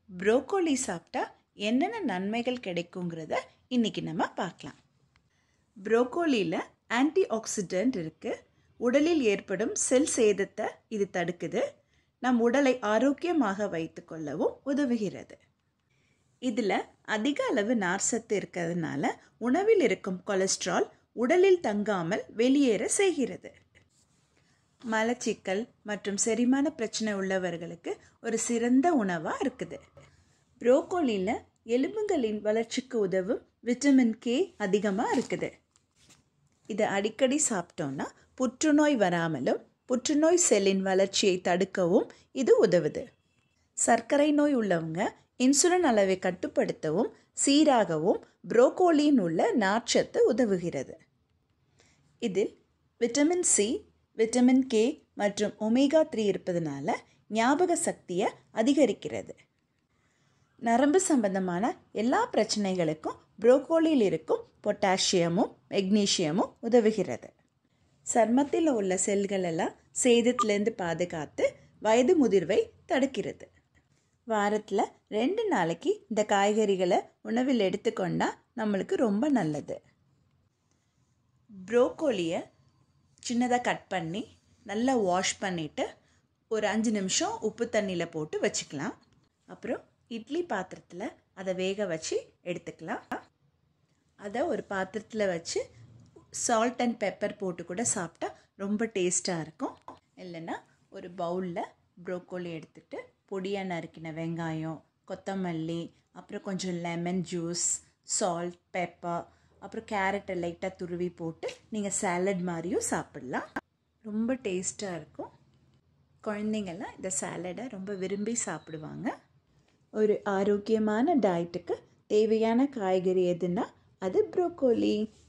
broccoli சாப்பிட்டா என்னென்ன நன்மைகள் கிடைக்குங்கிறத இன்றைக்கி நம்ம பார்க்கலாம் ப்ரோக்கோலியில் ஆன்டி ஆக்சிடென்ட் இருக்குது உடலில் ஏற்படும் செல் சேதத்தை இது தடுக்குது நம் உடலை ஆரோக்கியமாக வைத்துக்கொள்ளவும் உதவுகிறது இதில் அதிக அளவு நார்சத்து இருக்கிறதுனால உணவில் இருக்கும் கொலஸ்ட்ரால் உடலில் தங்காமல் வெளியேற செய்கிறது மலச்சிக்கல் மற்றும் செரிமான பிரச்சனை உள்ளவர்களுக்கு ஒரு சிறந்த உணவாக இருக்குது ப்ரோக்கோலியில் எலும்புகளின் வளர்ச்சிக்கு உதவும் விட்டமின் கே அதிகமாக இருக்குது இதை அடிக்கடி சாப்பிட்டோன்னா புற்றுநோய் வராமலும் புற்றுநோய் செல்லின் வளர்ச்சியை தடுக்கவும் இது உதவுது சர்க்கரை நோய் உள்ளவங்க இன்சுலின் அளவை கட்டுப்படுத்தவும் சீராகவும் புரோக்கோலியின் உள்ள நார்ச்சத்து உதவுகிறது இதில் விட்டமின் சி விட்டமின் கே மற்றும் ஒமேகா த்ரீ இருப்பதனால ஞாபக சக்தியை அதிகரிக்கிறது நரம்பு சம்பந்தமான எல்லா பிரச்சனைகளுக்கும் புரோக்கோலியில் இருக்கும் பொட்டாசியமும் மெக்னீஷியமும் உதவுகிறது சர்மத்தில் உள்ள செல்கள் எல்லாம் சேதத்திலேருந்து பாதுகாத்து வயது முதிர்வை தடுக்கிறது வாரத்தில் ரெண்டு நாளைக்கு இந்த காய்கறிகளை உணவில் எடுத்துக்கொண்டா நம்மளுக்கு ரொம்ப நல்லது ப்ரோக்கோலியை சின்னதாக கட் பண்ணி நல்லா வாஷ் பண்ணிவிட்டு ஒரு அஞ்சு நிமிஷம் உப்பு தண்ணியில் போட்டு வச்சுக்கலாம் அப்புறம் இட்லி பாத்திரத்தில் அதை வேக வச்சு எடுத்துக்கலாம் அதை ஒரு பாத்திரத்தில் வச்சு சால்ட் அண்ட் பெப்பர் போட்டு கூட சாப்பிட்டா ரொம்ப டேஸ்ட்டாக இருக்கும் இல்லைன்னா ஒரு பவுலில் ப்ரோக்கோலி எடுத்துகிட்டு பொடியாக நறுக்கின வெங்காயம் கொத்தமல்லி அப்புறம் கொஞ்சம் லெமன் ஜூஸ் சால்ட் பெப்பர் அப்புறம் கேரட்டை லைட்டாக துருவி போட்டு நீங்கள் சாலட் மாதிரியும் சாப்பிட்லாம் ரொம்ப டேஸ்ட்டாக இருக்கும் குழந்தைங்கள்லாம் இந்த சாலடை ரொம்ப விரும்பி சாப்பிடுவாங்க ஒரு ஆரோக்கியமான டயட்டுக்கு தேவையான காய்கறி எதுனா அது ப்ரோக்கோலி